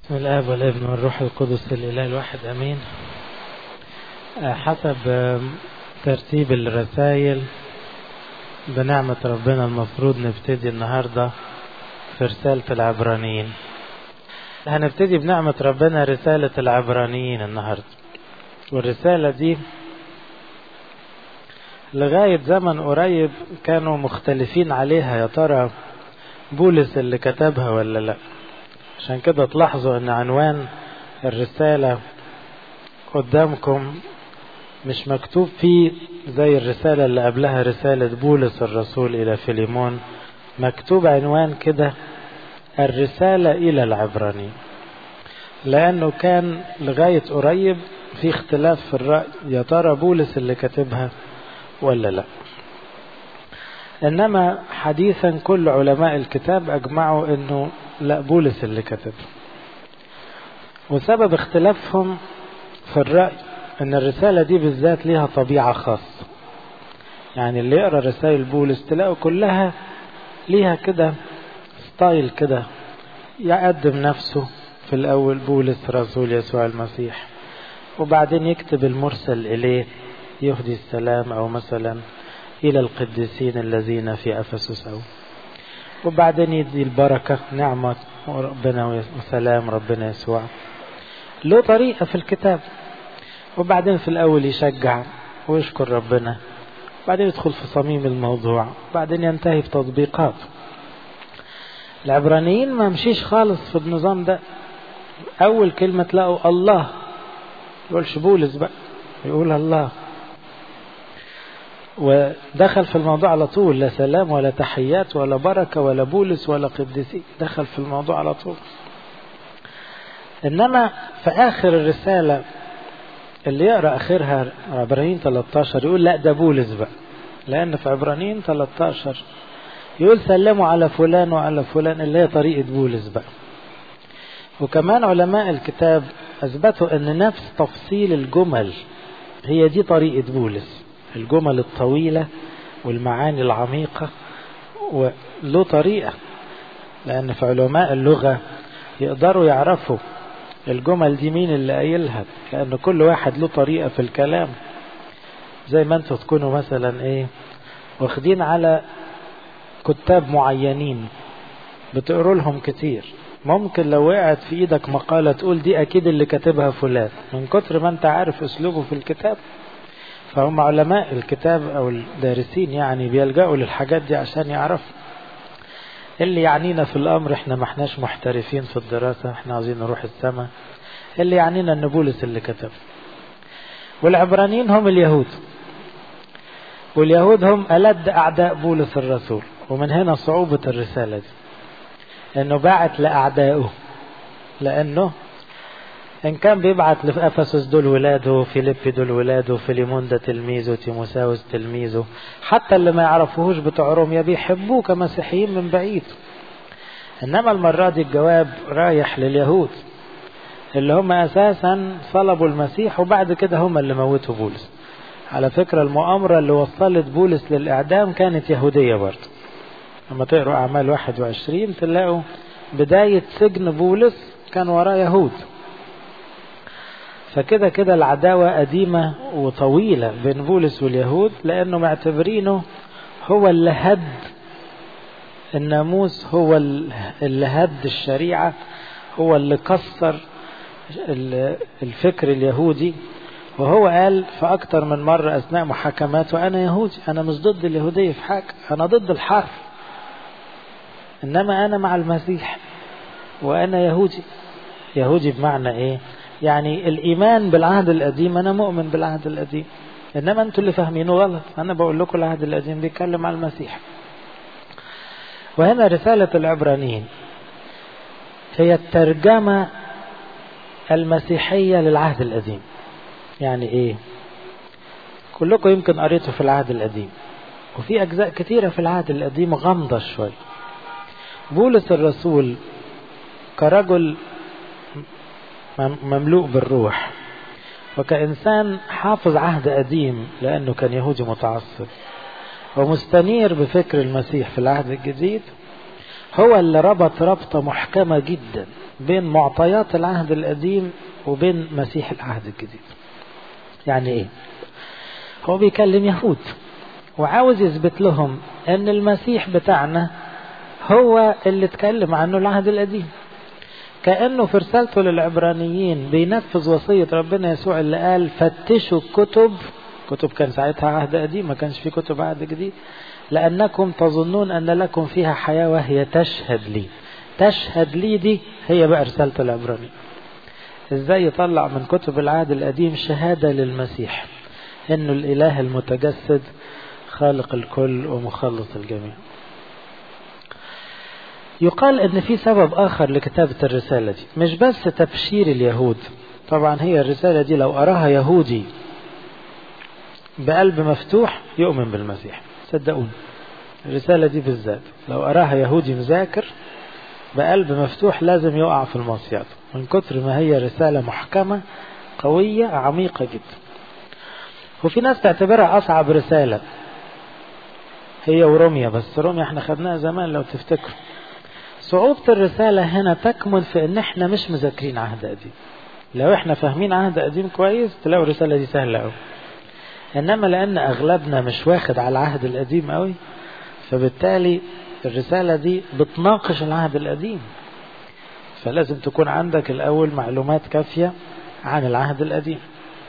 بسم الآب والابن والروح القدس الإله الواحد أمين حسب ترتيب الرسائل بنعمة ربنا المفروض نبتدي النهاردة في رسالة العبرانيين هنبتدي بنعمة ربنا رسالة العبرانيين النهاردة والرسالة دي لغاية زمن قريب كانوا مختلفين عليها يا ترى بولس اللي كتبها ولا لا عشان كده تلاحظوا ان عنوان الرسالة قدامكم مش مكتوب فيه زي الرسالة اللي قبلها رسالة بولس الرسول إلى فيليمون مكتوب عنوان كده الرسالة إلى العبرانيين لأنه كان لغاية قريب في اختلاف في الرأي يا ترى بولس اللي كاتبها ولا لا إنما حديثا كل علماء الكتاب أجمعوا أنه لا بولس اللي كتب وسبب اختلافهم في الرأي ان الرسالة دي بالذات ليها طبيعة خاصة يعني اللي يقرأ رسائل بولس تلاقوا كلها ليها كده ستايل كده يقدم نفسه في الأول بولس رسول يسوع المسيح وبعدين يكتب المرسل إليه يهدي السلام أو مثلا إلى القديسين الذين في أفسس أو وبعدين يدي البركة نعمة ربنا وسلام ربنا يسوع له طريقة في الكتاب وبعدين في الأول يشجع ويشكر ربنا بعدين يدخل في صميم الموضوع بعدين ينتهي في تطبيقات العبرانيين ما مشيش خالص في النظام ده أول كلمة تلاقوا الله يقولش بولس بقى يقول الله ودخل في الموضوع على طول لا سلام ولا تحيات ولا بركة ولا بولس ولا قديسي دخل في الموضوع على طول إنما في آخر الرسالة اللي يقرأ آخرها عبرانيين 13 يقول لا ده بولس بقى لأن في عبرانيين 13 يقول سلموا على فلان وعلى فلان اللي هي طريقة بولس بقى وكمان علماء الكتاب أثبتوا أن نفس تفصيل الجمل هي دي طريقة بولس الجمل الطويلة والمعاني العميقة وله طريقة لأن في علماء اللغة يقدروا يعرفوا الجمل دي مين اللي قايلها لأن كل واحد له طريقة في الكلام زي ما انتوا تكونوا مثلا ايه واخدين على كتاب معينين بتقروا لهم كتير ممكن لو وقعت في ايدك مقالة تقول دي اكيد اللي كاتبها فلان من كتر ما انت عارف اسلوبه في الكتاب فهم علماء الكتاب او الدارسين يعني بيلجأوا للحاجات دي عشان يعرفوا اللي يعنينا في الامر احنا ما احناش محترفين في الدراسة احنا عاوزين نروح السماء اللي يعنينا ان بولس اللي كتب والعبرانيين هم اليهود واليهود هم ألد أعداء بولس الرسول ومن هنا صعوبة الرسالة دي انه باعت لأعدائه لأنه إن كان بيبعت لأفسس دول ولاده فيليبي دول ولاده فيليمون ده تلميذه تيموساوس تلميذه حتى اللي ما يعرفوهوش بتوع روميا بيحبوه كمسيحيين من بعيد إنما المرة دي الجواب رايح لليهود اللي هم أساسا صلبوا المسيح وبعد كده هم اللي موتوا بولس على فكرة المؤامرة اللي وصلت بولس للإعدام كانت يهودية برضه لما تقروا أعمال 21 تلاقوا بداية سجن بولس كان وراه يهود فكده كده العداوة قديمة وطويلة بين بولس واليهود لأنه معتبرينه هو اللي هد الناموس هو اللي هد الشريعة هو اللي كسر الفكر اليهودي وهو قال في أكتر من مرة أثناء محاكماته أنا يهودي أنا مش ضد اليهودية في حاجة أنا ضد الحرف إنما أنا مع المسيح وأنا يهودي يهودي بمعنى إيه يعني الإيمان بالعهد القديم أنا مؤمن بالعهد القديم إنما أنتوا اللي فاهمينه غلط أنا بقول لكم العهد القديم بيتكلم عن المسيح وهنا رسالة العبرانيين هي الترجمة المسيحية للعهد القديم يعني إيه كلكم يمكن قريتوا في العهد القديم وفي أجزاء كثيرة في العهد القديم غامضة شوي بولس الرسول كرجل مملوء بالروح وكإنسان حافظ عهد قديم لأنه كان يهودي متعصب ومستنير بفكر المسيح في العهد الجديد هو اللي ربط ربطة محكمة جدا بين معطيات العهد القديم وبين مسيح العهد الجديد يعني ايه هو بيكلم يهود وعاوز يثبت لهم ان المسيح بتاعنا هو اللي اتكلم عنه العهد القديم كأنه في رسالته للعبرانيين بينفذ وصية ربنا يسوع اللي قال فتشوا الكتب كتب كان ساعتها عهد قديم ما كانش في كتب عهد جديد لأنكم تظنون أن لكم فيها حياة وهي تشهد لي تشهد لي دي هي بقى رسالة العبرانيين ازاي يطلع من كتب العهد القديم شهادة للمسيح انه الاله المتجسد خالق الكل ومخلص الجميع يقال ان في سبب اخر لكتابة الرسالة دي مش بس تبشير اليهود طبعا هي الرسالة دي لو اراها يهودي بقلب مفتوح يؤمن بالمسيح صدقوني الرسالة دي بالذات لو اراها يهودي مذاكر بقلب مفتوح لازم يقع في المصياد من كتر ما هي رسالة محكمة قوية عميقة جدا وفي ناس تعتبرها أصعب رسالة هي وروميا بس روميا احنا خدناها زمان لو تفتكروا صعوبة الرسالة هنا تكمن في ان احنا مش مذاكرين عهد قديم لو احنا فاهمين عهد قديم كويس تلاقوا الرسالة دي سهلة قوي انما لان اغلبنا مش واخد على العهد القديم قوي فبالتالي الرسالة دي بتناقش العهد القديم فلازم تكون عندك الأول معلومات كافية عن العهد القديم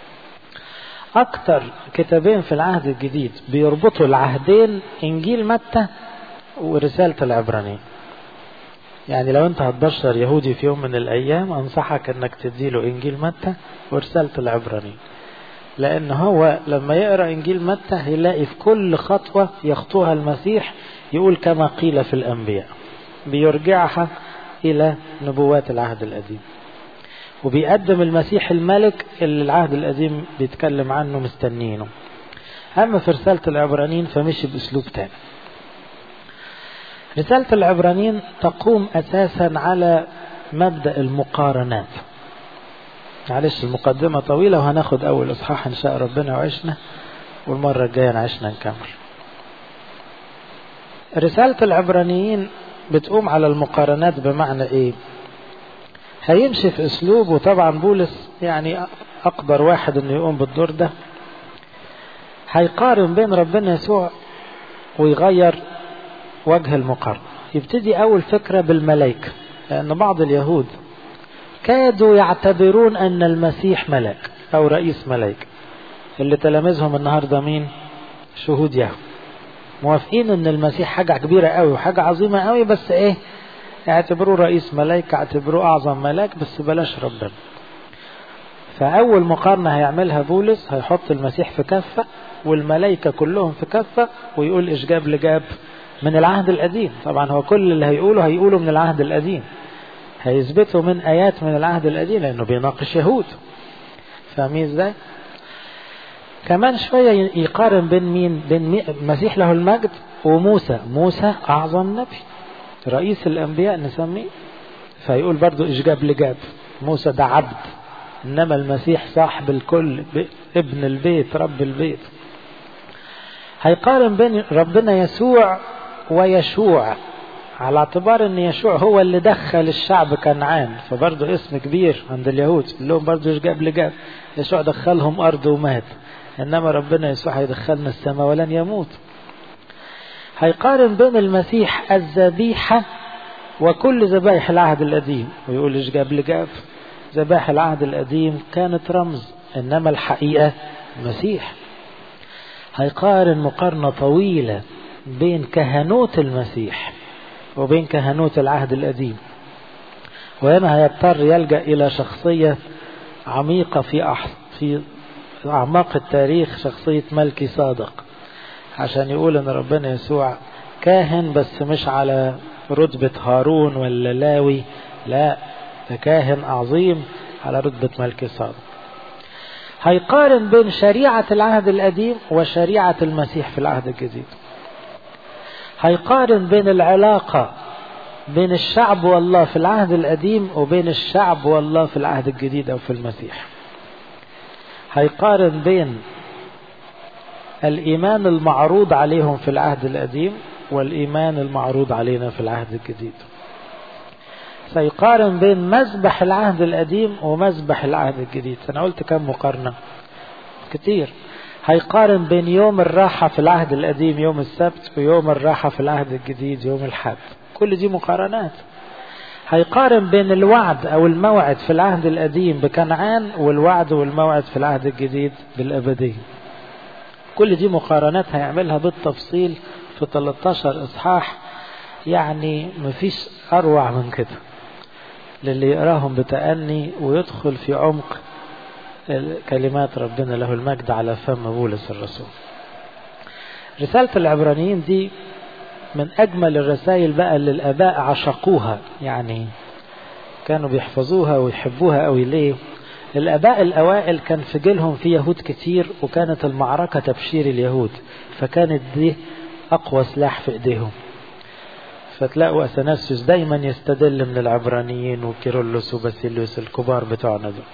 أكتر كتابين في العهد الجديد بيربطوا العهدين إنجيل متى ورسالة العبرانيين يعني لو أنت هتبشر يهودي في يوم من الأيام أنصحك أنك تديله إنجيل متى ورسالة العبرانيين لأن هو لما يقرأ إنجيل متى هيلاقي في كل خطوة يخطوها المسيح يقول كما قيل في الأنبياء بيرجعها إلى نبوات العهد القديم وبيقدم المسيح الملك اللي العهد القديم بيتكلم عنه مستنينه أما في رسالة العبرانيين فمشي بأسلوب تاني رسالة العبرانيين تقوم أساسا على مبدأ المقارنات معلش المقدمة طويلة وهناخد أول إصحاح إن شاء ربنا وعشنا والمرة الجاية نعيشنا نكمل رسالة العبرانيين بتقوم على المقارنات بمعنى ايه هيمشي في اسلوب وطبعا بولس يعني اقدر واحد انه يقوم بالدور ده هيقارن بين ربنا يسوع ويغير وجه المقارنة يبتدي اول فكرة بالملائكة لان بعض اليهود كادوا يعتبرون ان المسيح ملاك او رئيس ملائكة اللي تلامذهم النهاردة مين شهود يهود موافقين ان المسيح حاجة كبيرة قوي وحاجة عظيمة قوي بس ايه اعتبروه رئيس ملائكة اعتبروه اعظم ملاك بس بلاش ربنا فاول مقارنة هيعملها بولس هيحط المسيح في كفة والملائكة كلهم في كفة ويقول ايش جاب لجاب من العهد القديم طبعا هو كل اللي هيقوله هيقوله من العهد القديم هيثبته من ايات من العهد القديم لانه بيناقش يهود فاهمين ازاي كمان شوية يقارن بين مين بين المسيح له المجد وموسى موسى أعظم نبي رئيس الأنبياء نسميه فيقول برضو إيش جاب لجاب موسى ده عبد إنما المسيح صاحب الكل ابن البيت رب البيت هيقارن بين ربنا يسوع ويشوع على اعتبار ان يشوع هو اللي دخل الشعب كنعان فبرضه اسم كبير عند اليهود لهم برضه ايش جاب لجاب يشوع دخلهم ارض ومات انما ربنا يسوع هيدخلنا السماء ولن يموت هيقارن بين المسيح الذبيحة وكل ذبائح العهد القديم ويقول ايش جاب لجاب ذبائح العهد القديم كانت رمز انما الحقيقة المسيح هيقارن مقارنة طويلة بين كهنوت المسيح وبين كهنوت العهد القديم وهنا هيضطر يلجأ إلى شخصية عميقة في أح... في أعماق التاريخ شخصية ملكي صادق عشان يقول إن ربنا يسوع كاهن بس مش على رتبة هارون ولا لاوي لا ده كاهن عظيم على رتبة ملكي صادق هيقارن بين شريعة العهد القديم وشريعة المسيح في العهد الجديد هيقارن بين العلاقة بين الشعب والله في العهد القديم وبين الشعب والله في العهد الجديد أو في المسيح هيقارن بين الإيمان المعروض عليهم في العهد القديم والإيمان المعروض علينا في العهد الجديد سيقارن بين مذبح العهد القديم ومذبح العهد الجديد أنا قلت كم مقارنة كتير هيقارن بين يوم الراحة في العهد القديم يوم السبت ويوم الراحة في العهد الجديد يوم الحد كل دي مقارنات هيقارن بين الوعد أو الموعد في العهد القديم بكنعان والوعد والموعد في العهد الجديد بالأبدية كل دي مقارنات هيعملها بالتفصيل في 13 إصحاح يعني مفيش أروع من كده للي يقراهم بتأني ويدخل في عمق كلمات ربنا له المجد على فم بولس الرسول رسالة العبرانيين دي من أجمل الرسائل بقى اللي الآباء عشقوها يعني كانوا بيحفظوها ويحبوها قوي ليه الآباء الأوائل كان في جيلهم في يهود كتير وكانت المعركة تبشير اليهود فكانت دي أقوى سلاح في إيديهم فتلاقوا أثناسيوس دايما يستدل من العبرانيين وكيرلس وباسيليوس الكبار بتوعنا دول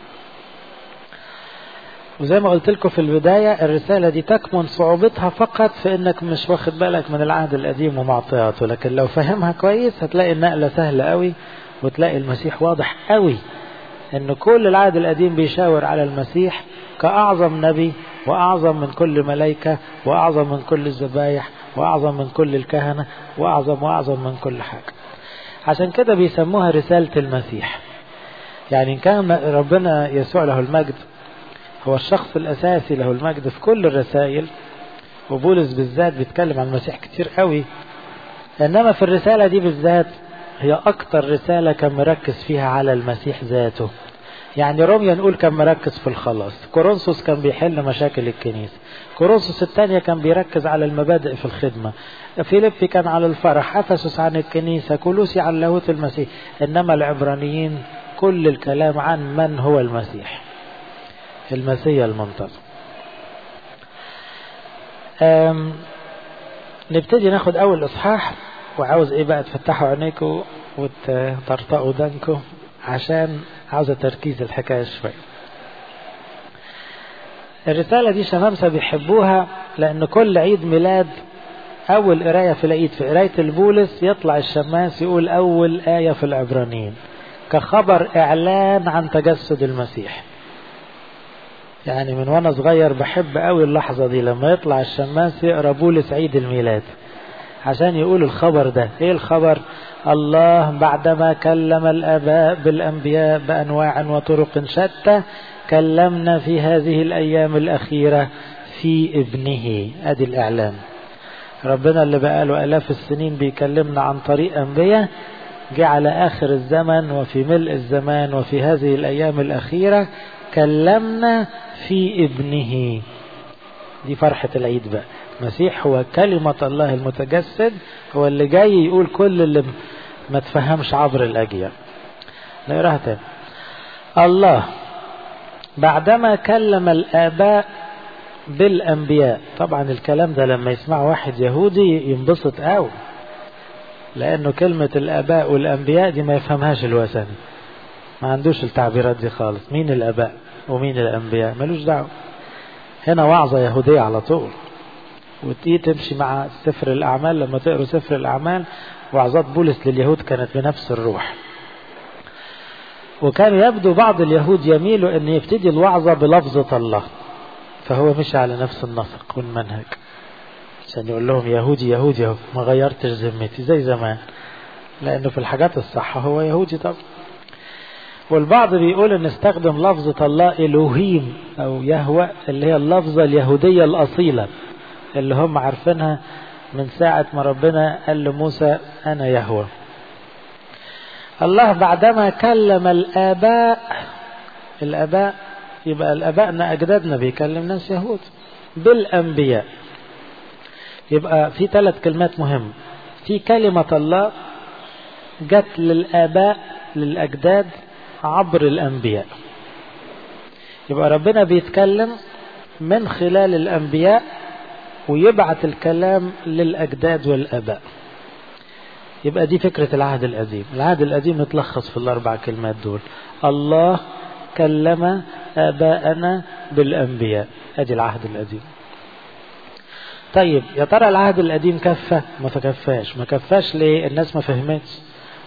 وزي ما قلت لكم في البداية الرسالة دي تكمن صعوبتها فقط في انك مش واخد بالك من العهد القديم ومعطياته لكن لو فهمها كويس هتلاقي النقلة سهلة قوي وتلاقي المسيح واضح قوي ان كل العهد القديم بيشاور على المسيح كأعظم نبي وأعظم من كل ملائكة وأعظم من كل الذبايح وأعظم من كل الكهنة وأعظم وأعظم من كل حاجة عشان كده بيسموها رسالة المسيح يعني إن كان ربنا يسوع له المجد هو الشخص الأساسي له المجد في كل الرسائل وبولس بالذات بيتكلم عن المسيح كتير قوي إنما في الرسالة دي بالذات هي أكتر رسالة كان مركز فيها على المسيح ذاته يعني روميا نقول كان مركز في الخلاص كورنثوس كان بيحل مشاكل الكنيسة كورنثوس الثانية كان بيركز على المبادئ في الخدمة فيليبي كان على الفرح أفسس عن الكنيسة كولوسي عن لاهوت المسيح إنما العبرانيين كل الكلام عن من هو المسيح المسيح المنتظر نبتدي ناخد أول إصحاح وعاوز إيه بقى تفتحوا عينيكم وتطرطقوا ودانكم عشان عاوزة تركيز الحكاية شوية الرسالة دي شمامسة بيحبوها لأن كل عيد ميلاد أول قراية في العيد في قراية البولس يطلع الشماس يقول أول آية في العبرانيين كخبر إعلان عن تجسد المسيح يعني من وانا صغير بحب قوي اللحظة دي لما يطلع الشماس يقرا بولس عيد الميلاد عشان يقول الخبر ده ايه الخبر الله بعدما كلم الاباء بالانبياء بانواع وطرق شتى كلمنا في هذه الايام الاخيرة في ابنه ادي الاعلان ربنا اللي بقاله الاف السنين بيكلمنا عن طريق انبياء جه على اخر الزمن وفي ملء الزمان وفي هذه الايام الاخيرة كلمنا في ابنه دي فرحة العيد بقى المسيح هو كلمة الله المتجسد هو اللي جاي يقول كل اللي ما تفهمش عبر الأجيال نقراها تاني الله بعدما كلم الآباء بالأنبياء طبعا الكلام ده لما يسمع واحد يهودي ينبسط قوي لأنه كلمة الآباء والأنبياء دي ما يفهمهاش الوثني ما عندوش التعبيرات دي خالص مين الآباء ومين الأنبياء ملوش دعوة هنا وعظة يهودية على طول وتيجي تمشي مع سفر الأعمال لما تقروا سفر الأعمال وعظات بولس لليهود كانت بنفس الروح وكان يبدو بعض اليهود يميلوا أن يبتدي الوعظة بلفظة الله فهو مشي على نفس النسق والمنهج عشان يقول لهم يهودي يهودي اهو ما غيرتش ذمتي زي زمان لأنه في الحاجات الصح هو يهودي طبعا والبعض بيقول ان استخدم لفظة الله الوهيم او يهوى اللي هي اللفظة اليهودية الاصيلة اللي هم عارفينها من ساعة ما ربنا قال لموسى انا يهوى الله بعدما كلم الاباء الاباء يبقى الاباءنا اجدادنا بيكلم ناس يهود بالانبياء يبقى في ثلاث كلمات مهمة في كلمة الله جت للآباء للأجداد عبر الأنبياء يبقى ربنا بيتكلم من خلال الأنبياء ويبعت الكلام للأجداد والآباء يبقى دي فكرة العهد القديم العهد القديم متلخص في الأربع كلمات دول الله كلم آباءنا بالأنبياء أدي العهد القديم طيب يا ترى العهد القديم كفى ما تكفاش ما كفاش ليه الناس ما فهمتش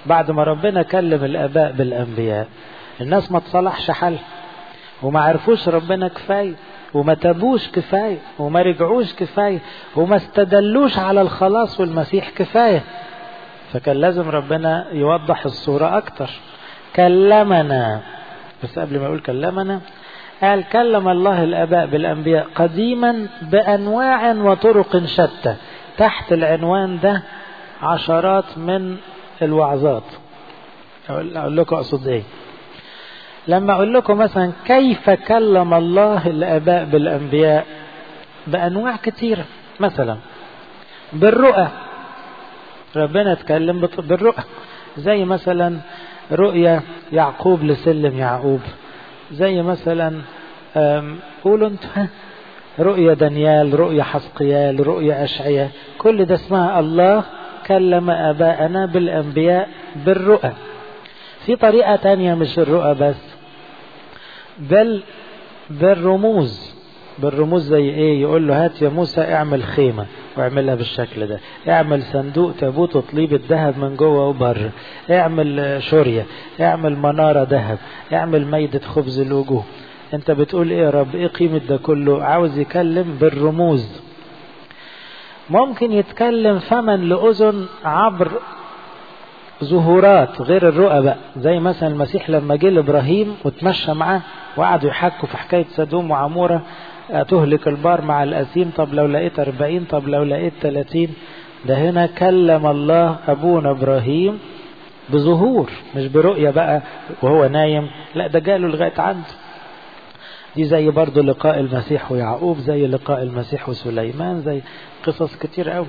بعد ما ربنا كلم الآباء بالأنبياء الناس ما تصلحش حل وما عرفوش ربنا كفاية وما تابوش كفاية وما رجعوش كفاية وما استدلوش على الخلاص والمسيح كفاية فكان لازم ربنا يوضح الصورة أكتر كلمنا بس قبل ما يقول كلمنا قال كلم الله الآباء بالأنبياء قديما بأنواع وطرق شتى تحت العنوان ده عشرات من الوعظات أقول لكم أقصد إيه لما أقول لكم مثلا كيف كلم الله الآباء بالأنبياء بأنواع كثيرة مثلا بالرؤى ربنا اتكلم بالرؤى زي مثلا رؤيا يعقوب لسلم يعقوب زي مثلا قولوا انت رؤيا دانيال رؤيا حسقيال رؤيا أشعية كل ده اسمها الله كلم آباءنا بالأنبياء بالرؤى في طريقة تانية مش الرؤى بس بل بالرموز بالرموز زي ايه يقول له هات يا موسى اعمل خيمة واعملها بالشكل ده اعمل صندوق تابوت وطليب الذهب من جوه وبره اعمل شورية اعمل منارة ذهب اعمل ميدة خبز الوجوه انت بتقول ايه يا رب ايه قيمة ده كله عاوز يكلم بالرموز ممكن يتكلم فما لأذن عبر ظهورات غير الرؤى بقى زي مثلا المسيح لما جه لابراهيم وتمشى معاه وقعدوا يحكوا في حكايه سدوم وعموره تهلك البار مع الأثيم طب لو لقيت أربعين طب لو لقيت ثلاثين ده هنا كلم الله أبونا إبراهيم بظهور مش برؤية بقى وهو نايم لا ده جاله لغاية عنده دي زي برضه لقاء المسيح ويعقوب زي لقاء المسيح وسليمان زي قصص كتير قوي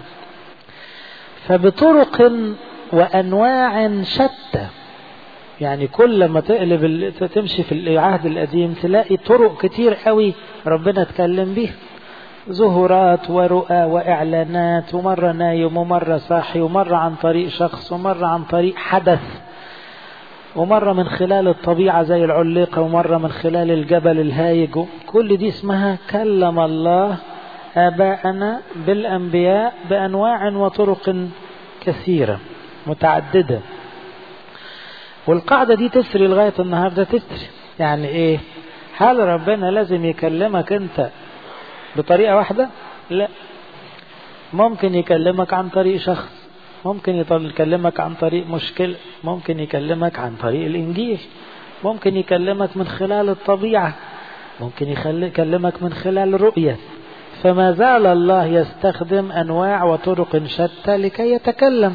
فبطرق وأنواع شتى يعني كل ما تقلب تمشي في العهد القديم تلاقي طرق كتير قوي ربنا اتكلم بيها ظهورات ورؤى وإعلانات ومرة نايم ومرة صاحي ومرة عن طريق شخص ومرة عن طريق حدث ومرة من خلال الطبيعة زي العليقة ومرة من خلال الجبل الهايج كل دي اسمها كلم الله آباءنا بالأنبياء بأنواع وطرق كثيرة متعددة والقاعدة دي تسري لغاية النهاردة تسري يعني ايه هل ربنا لازم يكلمك انت بطريقة واحدة لا ممكن يكلمك عن طريق شخص ممكن يكلمك عن طريق مشكلة ممكن يكلمك عن طريق الإنجيل ممكن يكلمك من خلال الطبيعة ممكن يكلمك من خلال رؤية فما زال الله يستخدم أنواع وطرق شتى لكي يتكلم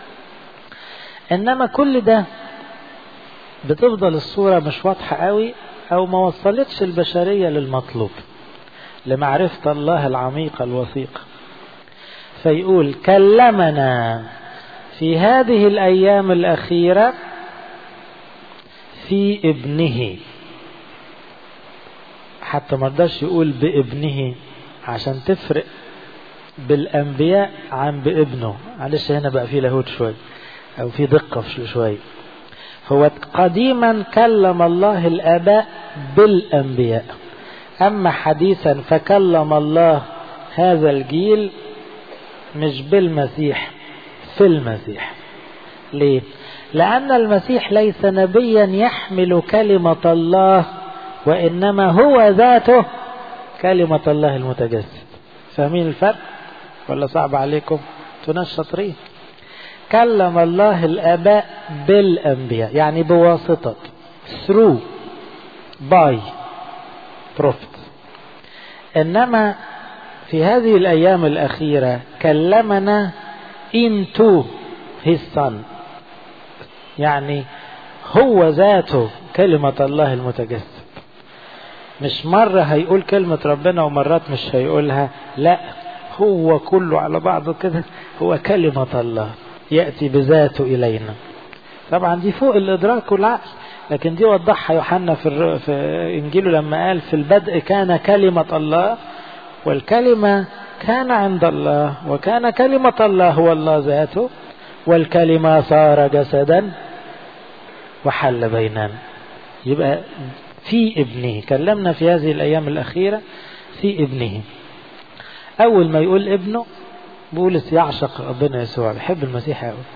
إنما كل ده بتفضل الصورة مش واضحة قوي أو ما وصلتش البشرية للمطلوب لمعرفة الله العميقة الوثيقة فيقول كلمنا في هذه الأيام الأخيرة في ابنه حتى ما رضاش يقول بابنه عشان تفرق بالأنبياء عن بابنه معلش هنا بقى في لاهوت شوية أو في دقة شوية هو قديما كلم الله الآباء بالأنبياء أما حديثا فكلم الله هذا الجيل مش بالمسيح في المسيح ليه لأن المسيح ليس نبيا يحمل كلمة الله وإنما هو ذاته كلمة الله المتجسد فاهمين الفرق ولا صعب عليكم تناش شاطرين كلم الله الآباء بالأنبياء يعني بواسطة through by prophet إنما في هذه الأيام الأخيرة كلمنا into his son يعني هو ذاته كلمة الله المتجسد مش مرة هيقول كلمة ربنا ومرات مش هيقولها لا هو كله على بعضه كده هو كلمة الله يأتي بذاته إلينا طبعا دي فوق الإدراك والعقل لكن دي وضحها يوحنا في, في إنجيله لما قال في البدء كان كلمة الله والكلمة كان عند الله وكان كلمة الله هو الله ذاته والكلمة صار جسدا وحل بيننا يبقى في ابنه كلمنا في هذه الأيام الأخيرة في ابنه أول ما يقول ابنه بولس يعشق ربنا يسوع بيحب المسيح قوي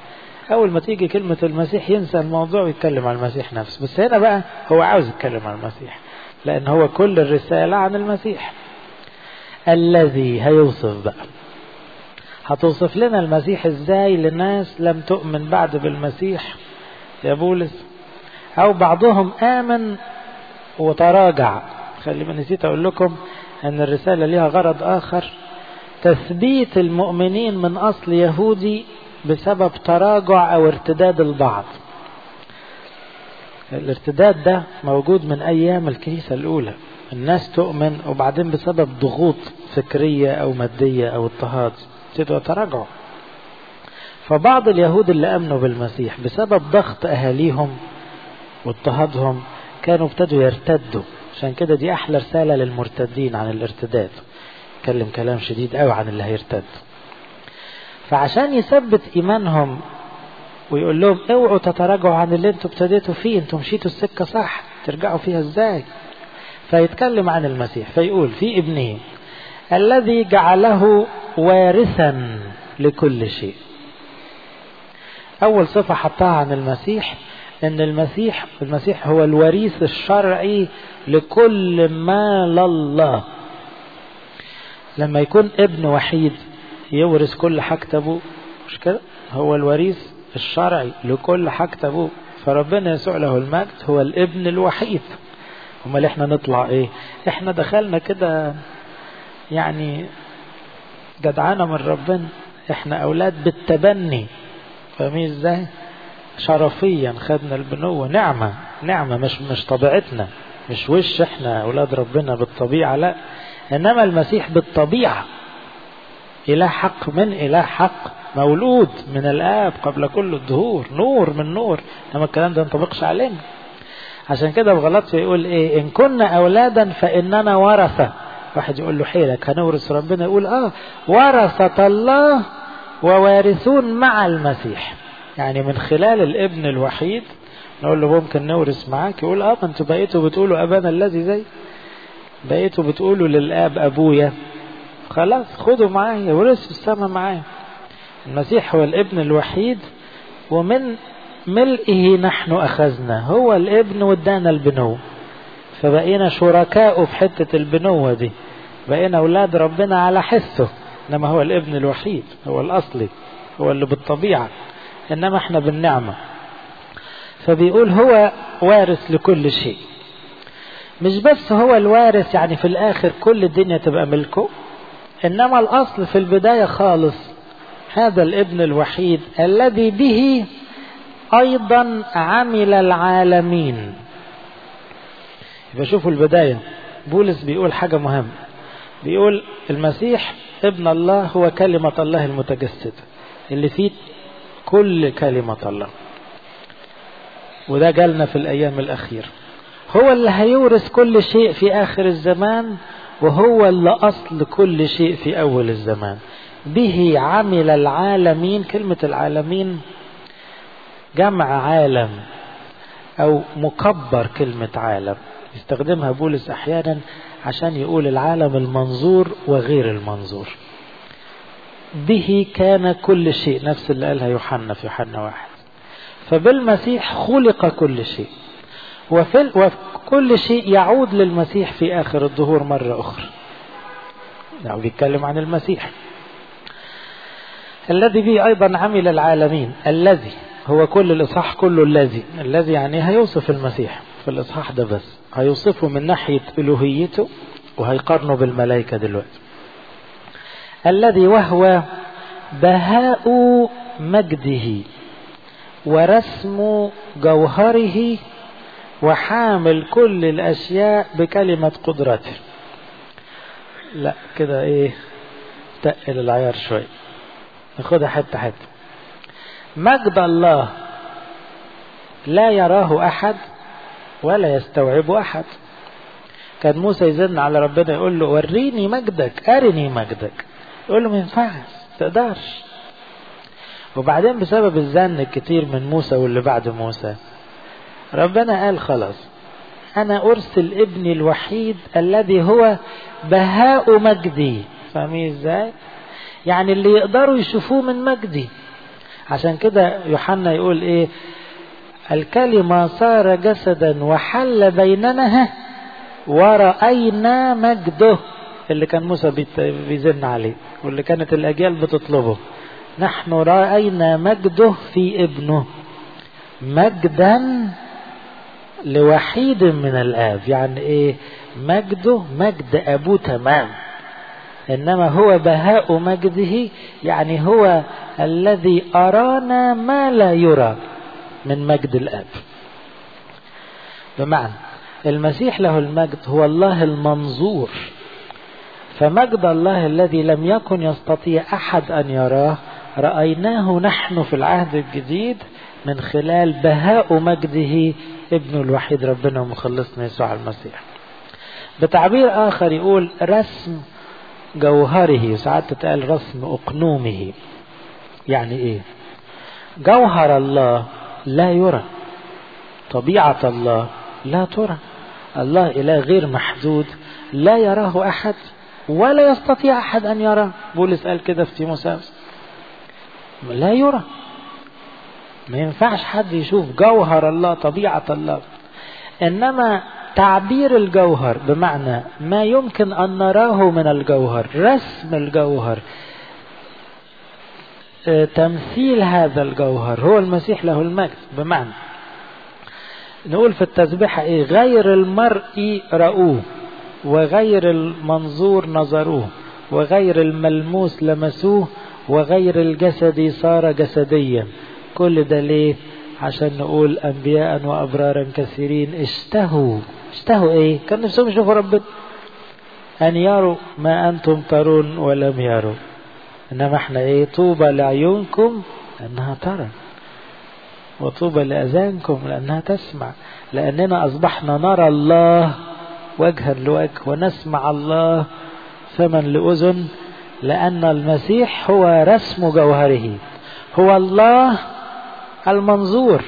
أول ما تيجي كلمة المسيح ينسى الموضوع ويتكلم عن المسيح نفسه بس هنا بقى هو عاوز يتكلم عن المسيح لأن هو كل الرسالة عن المسيح الذي هيوصف بقى هتوصف لنا المسيح ازاي لناس لم تؤمن بعد بالمسيح يا بولس او بعضهم امن وتراجع خلي ما نسيت اقول لكم ان الرسالة لها غرض اخر تثبيت المؤمنين من اصل يهودي بسبب تراجع او ارتداد البعض الارتداد ده موجود من ايام الكنيسة الاولى الناس تؤمن وبعدين بسبب ضغوط فكرية او مادية او اضطهاد ابتدوا يتراجعوا فبعض اليهود اللي امنوا بالمسيح بسبب ضغط اهاليهم واضطهادهم كانوا ابتدوا يرتدوا عشان كده دي احلى رسالة للمرتدين عن الارتداد اتكلم كلام شديد قوي عن اللي هيرتد فعشان يثبت ايمانهم ويقول لهم اوعوا تتراجعوا عن اللي انتوا ابتديتوا فيه انتوا مشيتوا السكة صح ترجعوا فيها ازاي فيتكلم عن المسيح فيقول في ابنه الذي جعله وارثا لكل شيء اول صفة حطها عن المسيح ان المسيح المسيح هو الوريث الشرعي لكل ما لله لما يكون ابن وحيد يورث كل حاجة ابوه مش كده هو الوريث الشرعي لكل حاجة ابوه فربنا يسوع له المجد هو الابن الوحيد امال احنا نطلع ايه احنا دخلنا كده يعني جدعانة من ربنا احنا اولاد بالتبني فاهمين ازاي شرفيا خدنا البنوة نعمة نعمة مش مش طبيعتنا مش وش احنا اولاد ربنا بالطبيعة لا انما المسيح بالطبيعة اله حق من اله حق مولود من الاب قبل كل الدهور نور من نور انما الكلام ده ينطبقش علينا عشان كده بغلط يقول ايه ان كنا اولادا فاننا ورثة واحد يقول له حيلك هنورث ربنا يقول اه ورثة الله ووارثون مع المسيح يعني من خلال الابن الوحيد نقول له ممكن نورث معاك يقول اه ما انتوا بقيتوا بتقولوا ابانا الذي زي بقيتوا بتقولوا للاب ابويا خلاص خدوا معايا ورثوا السما معايا المسيح هو الابن الوحيد ومن ملئه نحن اخذنا هو الابن وادانا البنو فبقينا شركاء في حتة البنوة دي بقينا اولاد ربنا على حسه انما هو الابن الوحيد هو الاصلي هو اللي بالطبيعة انما احنا بالنعمة فبيقول هو وارث لكل شيء مش بس هو الوارث يعني في الاخر كل الدنيا تبقى ملكه انما الاصل في البداية خالص هذا الابن الوحيد الذي به ايضا عمل العالمين يبقى شوفوا البداية بولس بيقول حاجة مهمة بيقول المسيح ابن الله هو كلمة الله المتجسدة اللي فيه كل كلمة الله وده جالنا في الأيام الأخيرة هو اللي هيورث كل شيء في آخر الزمان وهو اللي أصل كل شيء في أول الزمان به عمل العالمين كلمة العالمين جمع عالم أو مكبر كلمة عالم يستخدمها بولس أحيانا عشان يقول العالم المنظور وغير المنظور به كان كل شيء نفس اللي قالها يوحنا في يوحنا واحد فبالمسيح خلق كل شيء وفي وكل شيء يعود للمسيح في آخر الظهور مرة أخرى يعني بيتكلم عن المسيح الذي به أيضا عمل العالمين الذي هو كل الإصحاح كله الذي الذي يعني هيوصف المسيح في الإصحاح ده بس هيوصفه من ناحية ألوهيته وهيقارنه بالملائكة دلوقتي الذي وهو بهاء مجده ورسم جوهره وحامل كل الأشياء بكلمة قدرته لا كده ايه تقل العيار شوية ناخدها حتة حتة مجد الله لا يراه أحد ولا يستوعب أحد كان موسى يزن على ربنا يقول له وريني مجدك أرني مجدك يقول له ما ينفعش تقدرش وبعدين بسبب الزن الكتير من موسى واللي بعد موسى ربنا قال خلاص أنا أرسل ابني الوحيد الذي هو بهاء مجدي فاهمين ازاي؟ يعني اللي يقدروا يشوفوه من مجدي عشان كده يوحنا يقول ايه الكلمة صار جسدا وحل بيننا ورأينا مجده اللي كان موسى بيزن عليه واللي كانت الأجيال بتطلبه نحن رأينا مجده في ابنه مجدا لوحيد من الآب يعني إيه مجده مجد أبوه تمام إنما هو بهاء مجده يعني هو الذي أرانا ما لا يرى من مجد الآب بمعنى المسيح له المجد هو الله المنظور فمجد الله الذي لم يكن يستطيع أحد أن يراه رأيناه نحن في العهد الجديد من خلال بهاء مجده ابن الوحيد ربنا ومخلصنا يسوع المسيح بتعبير آخر يقول رسم جوهره ساعات تتقال رسم أقنومه يعني إيه جوهر الله لا يرى طبيعة الله لا ترى الله إله غير محدود لا يراه أحد ولا يستطيع أحد أن يراه بولس قال كده في تيموساوس لا يرى ما ينفعش حد يشوف جوهر الله طبيعة الله إنما تعبير الجوهر بمعنى ما يمكن أن نراه من الجوهر رسم الجوهر تمثيل هذا الجوهر هو المسيح له المجد بمعنى نقول في التسبيحة إيه غير المرء رأوه وغير المنظور نظروه وغير الملموس لمسوه وغير الجسد صار جسديا كل ده ليه عشان نقول أنبياء وأبرارا كثيرين اشتهوا اشتهوا ايه كان نفسهم يشوفوا ربنا أن يروا ما أنتم ترون ولم يروا إنما احنا ايه طوبى لعيونكم أنها ترى وطوبى لأذانكم لأنها تسمع لأننا أصبحنا نرى الله وجها لوجه ونسمع الله فما لأذن لأن المسيح هو رسم جوهره هو الله المنظور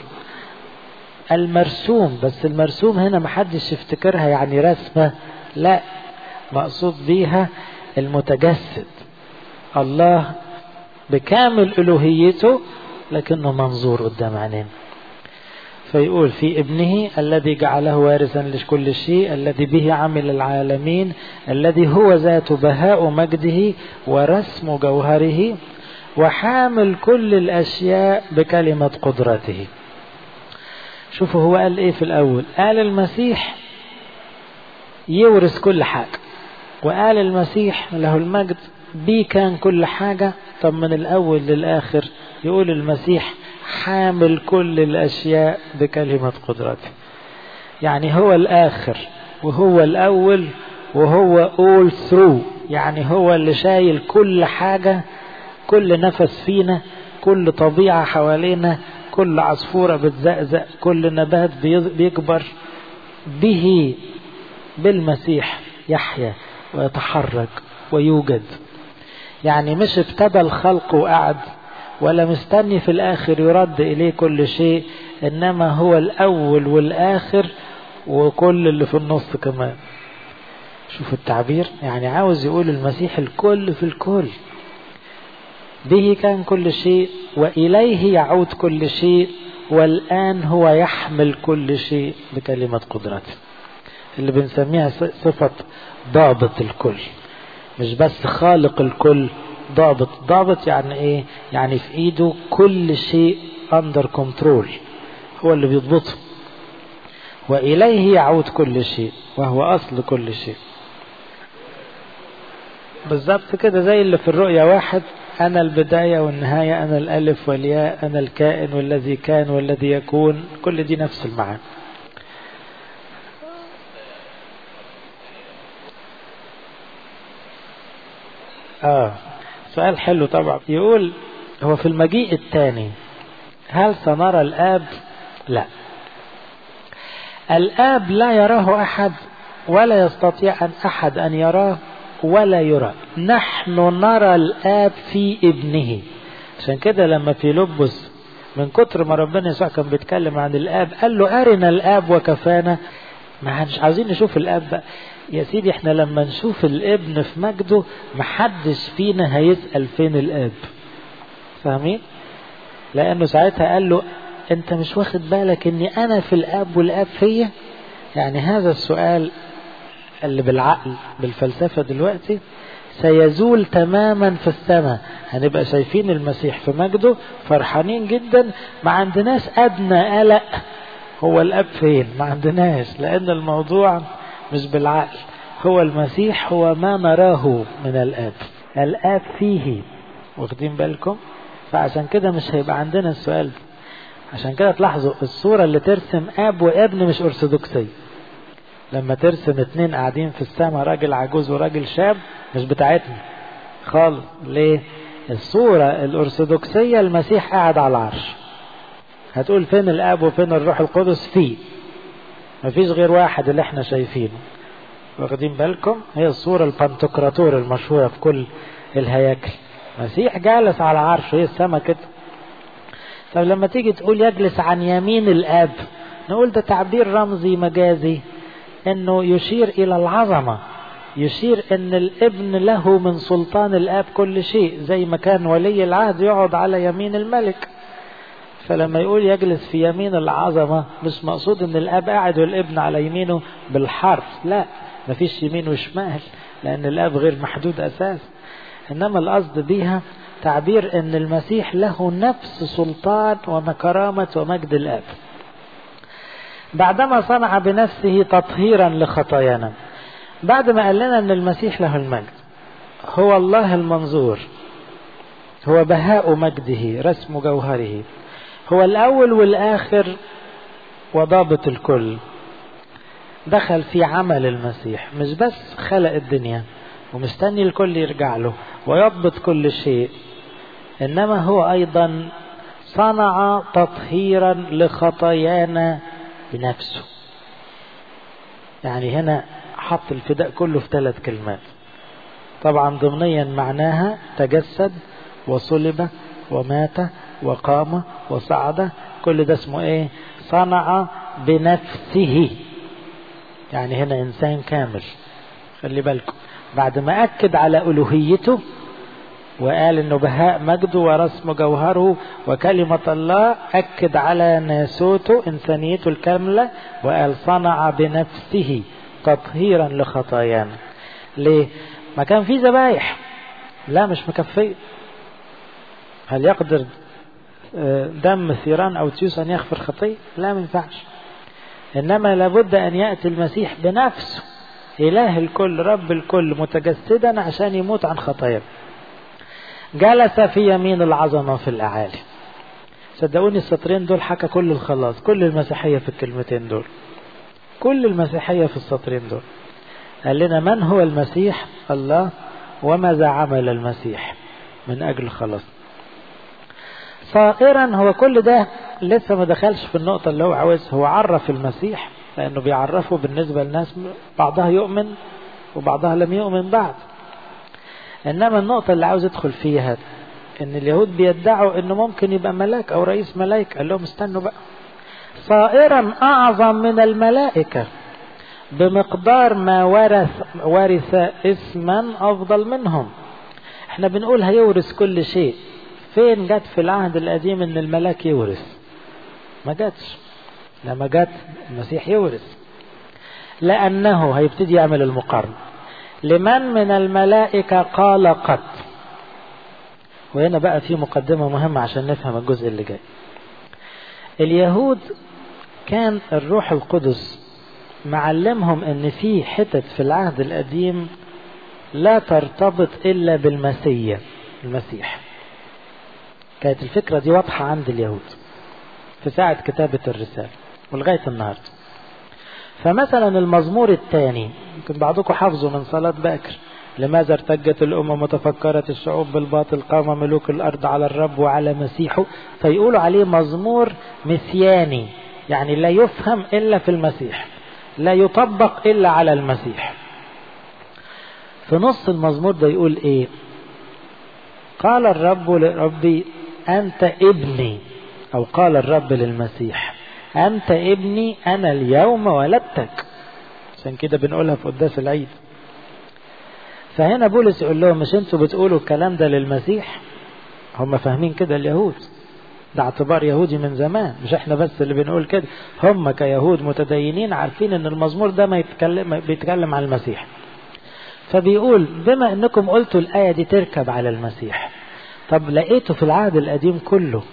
المرسوم بس المرسوم هنا محدش يفتكرها يعني رسمة لا مقصود بيها المتجسد الله بكامل ألوهيته لكنه منظور قدام عينينا فيقول في ابنه الذي جعله وارثا لكل شيء الذي به عمل العالمين الذي هو ذات بهاء مجده ورسم جوهره وحامل كل الأشياء بكلمة قدرته شوفوا هو قال ايه في الأول قال المسيح يورث كل حاجة وقال المسيح له المجد بيه كان كل حاجة طب من الأول للآخر يقول المسيح حامل كل الأشياء بكلمة قدرته يعني هو الآخر وهو الأول وهو all through يعني هو اللي شايل كل حاجة كل نفس فينا كل طبيعة حوالينا كل عصفورة بتزقزق كل نبات بيكبر به بالمسيح يحيا ويتحرك ويوجد يعني مش ابتدى الخلق وقعد ولا مستني في الآخر يرد إليه كل شيء إنما هو الأول والآخر وكل اللي في النص كمان شوف التعبير يعني عاوز يقول المسيح الكل في الكل به كان كل شيء وإليه يعود كل شيء والآن هو يحمل كل شيء بكلمة قدرته اللي بنسميها صفة ضابط الكل مش بس خالق الكل ضابط ضابط يعني ايه يعني في ايده كل شيء اندر كنترول هو اللي بيضبطه واليه يعود كل شيء وهو اصل كل شيء بالظبط كده زي اللي في الرؤيا واحد أنا البداية والنهاية أنا الألف والياء أنا الكائن والذي كان والذي يكون كل دي نفس المعنى آه سؤال حلو طبعا يقول هو في المجيء الثاني هل سنرى الآب لا الآب لا يراه أحد ولا يستطيع أن أحد أن يراه ولا يرى نحن نرى الآب في ابنه عشان كده لما في لبس من كتر ما ربنا يسوع كان بيتكلم عن الآب قال له أرنا الآب وكفانا ما مش عاوزين نشوف الآب بقى يا سيدي احنا لما نشوف الابن في مجده محدش فينا هيسأل فين الآب فاهمين لأنه ساعتها قال له أنت مش واخد بالك أني أنا في الآب والآب فيا يعني هذا السؤال اللي بالعقل بالفلسفة دلوقتي سيزول تماما في السماء هنبقى شايفين المسيح في مجده فرحانين جدا ما عندناش أدنى قلق هو الأب فين ما عندناش لأن الموضوع مش بالعقل هو المسيح هو ما نراه من الآب الآب فيه واخدين بالكم فعشان كده مش هيبقى عندنا السؤال ده عشان كده تلاحظوا الصورة اللي ترسم أب وابن مش أرثوذكسية لما ترسم اتنين قاعدين في السماء راجل عجوز وراجل شاب مش بتاعتنا خالص ليه الصورة الأرثوذكسية المسيح قاعد على العرش هتقول فين الاب وفين الروح القدس فيه مفيش غير واحد اللي احنا شايفينه واخدين بالكم هي الصورة البنتقراطور المشهورة في كل الهياكل مسيح جالس على عرشه هي السما كده طب لما تيجي تقول يجلس عن يمين الاب نقول ده تعبير رمزي مجازي انه يشير الى العظمة يشير ان الابن له من سلطان الاب كل شيء زي ما كان ولي العهد يقعد على يمين الملك فلما يقول يجلس في يمين العظمة مش مقصود ان الاب قاعد والابن على يمينه بالحرف لا مفيش يمين وشمال لان الاب غير محدود اساس انما القصد بيها تعبير ان المسيح له نفس سلطان وكرامة ومجد الاب بعدما صنع بنفسه تطهيرا لخطايانا بعد ما قال لنا ان المسيح له المجد هو الله المنظور هو بهاء مجده رسم جوهره هو الأول والآخر وضابط الكل دخل في عمل المسيح مش بس خلق الدنيا ومستني الكل يرجع له ويضبط كل شيء إنما هو أيضا صنع تطهيرا لخطايانا بنفسه يعني هنا حط الفداء كله في ثلاث كلمات طبعا ضمنيا معناها تجسد وصلب ومات وقام وصعد كل ده اسمه ايه صنع بنفسه يعني هنا انسان كامل خلي بالكم بعد ما اكد على الوهيته وقال انه بهاء مجده ورسم جوهره وكلمة الله اكد على ناسوته انسانيته الكاملة وقال صنع بنفسه تطهيرا لخطايانا ليه ما كان في ذبايح لا مش مكفيه هل يقدر دم ثيران أو تيوس أن يغفر خطية لا ما ينفعش إنما لابد أن يأتي المسيح بنفسه إله الكل رب الكل متجسدا عشان يموت عن خطاياه جلس في يمين العظمة في الأعالي صدقوني السطرين دول حكى كل الخلاص كل المسيحية في الكلمتين دول كل المسيحية في السطرين دول قال لنا من هو المسيح الله وماذا عمل المسيح من أجل خلاص صائرا هو كل ده لسه ما دخلش في النقطة اللي هو عاوز هو عرف المسيح لأنه بيعرفه بالنسبة للناس بعضها يؤمن وبعضها لم يؤمن بعد إنما النقطة اللي عاوز يدخل فيها إن اليهود بيدعوا إنه ممكن يبقى ملاك أو رئيس ملائكة قال لهم استنوا بقى صائرا أعظم من الملائكة بمقدار ما ورث ورث اسما أفضل منهم احنا بنقول هيورث كل شيء فين جت في العهد القديم ان الملاك يورث ما جاتش لما جت المسيح يورث لأنه هيبتدي يعمل المقارنة لمن من الملائكة قال قد وهنا بقى في مقدمة مهمة عشان نفهم الجزء اللي جاي اليهود كان الروح القدس معلمهم ان في حتت في العهد القديم لا ترتبط الا بالمسيح المسيح كانت الفكرة دي واضحة عند اليهود في ساعة كتابة الرسالة ولغاية النهاردة فمثلا المزمور الثاني يمكن بعضكم حافظه من صلاة باكر لماذا ارتجت الأمم وتفكرت الشعوب بالباطل قام ملوك الأرض على الرب وعلى مسيحه فيقولوا عليه مزمور مسياني يعني لا يفهم إلا في المسيح لا يطبق إلا على المسيح في نص المزمور ده يقول إيه قال الرب لربي أنت ابني أو قال الرب للمسيح أنت ابني أنا اليوم ولدتك عشان كده بنقولها في قداس العيد فهنا بولس يقول لهم مش انتوا بتقولوا الكلام ده للمسيح هم فاهمين كده اليهود ده اعتبار يهودي من زمان مش احنا بس اللي بنقول كده هم كيهود متدينين عارفين ان المزمور ده ما يتكلم بيتكلم عن المسيح فبيقول بما انكم قلتوا الآية دي تركب على المسيح طب لقيته في العهد القديم كله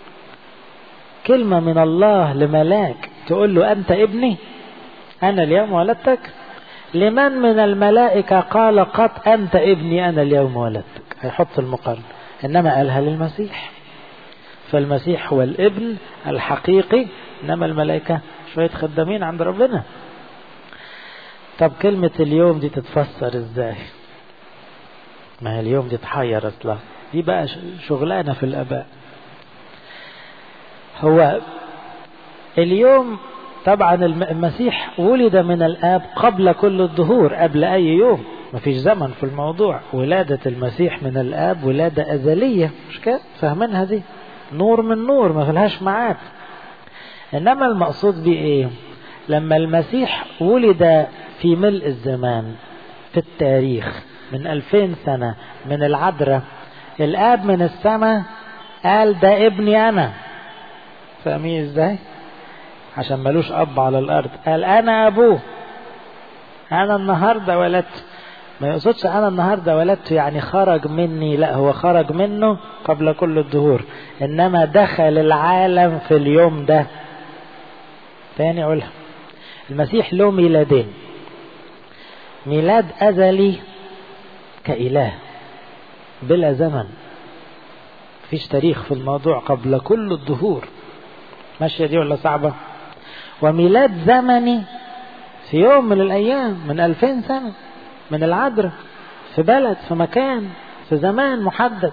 كلمة من الله لملاك تقول له أنت ابني أنا اليوم ولدتك لمن من الملائكة قال قط أنت ابني أنا اليوم ولدتك هيحط المقارنة إنما قالها للمسيح فالمسيح هو الابن الحقيقي إنما الملائكة شوية خدامين عند ربنا طب كلمة اليوم دي تتفسر ازاي ما هي اليوم دي تحير اصلا دي بقى شغلانة في الاباء هو اليوم طبعا المسيح ولد من الاب قبل كل الظهور قبل اي يوم ما فيش زمن في الموضوع ولادة المسيح من الاب ولادة ازلية مش كده فاهمينها دي نور من نور ما فيلهاش معاد انما المقصود بيه ايه لما المسيح ولد في ملء الزمان في التاريخ من ألفين سنة من العذراء الآب من السماء قال ده ابني أنا فاهمين ازاي عشان ملوش أب على الأرض قال أنا أبوه أنا النهاردة ولدت ما يقصدش أنا النهاردة ولدت يعني خرج مني لا هو خرج منه قبل كل الدهور إنما دخل العالم في اليوم ده تاني أقولها المسيح له ميلادين ميلاد أزلي كإله بلا زمن فيش تاريخ في الموضوع قبل كل الظهور ماشية دي ولا صعبة وميلاد زمني في يوم من الأيام من ألفين سنة من العذراء في بلد في مكان في زمان محدد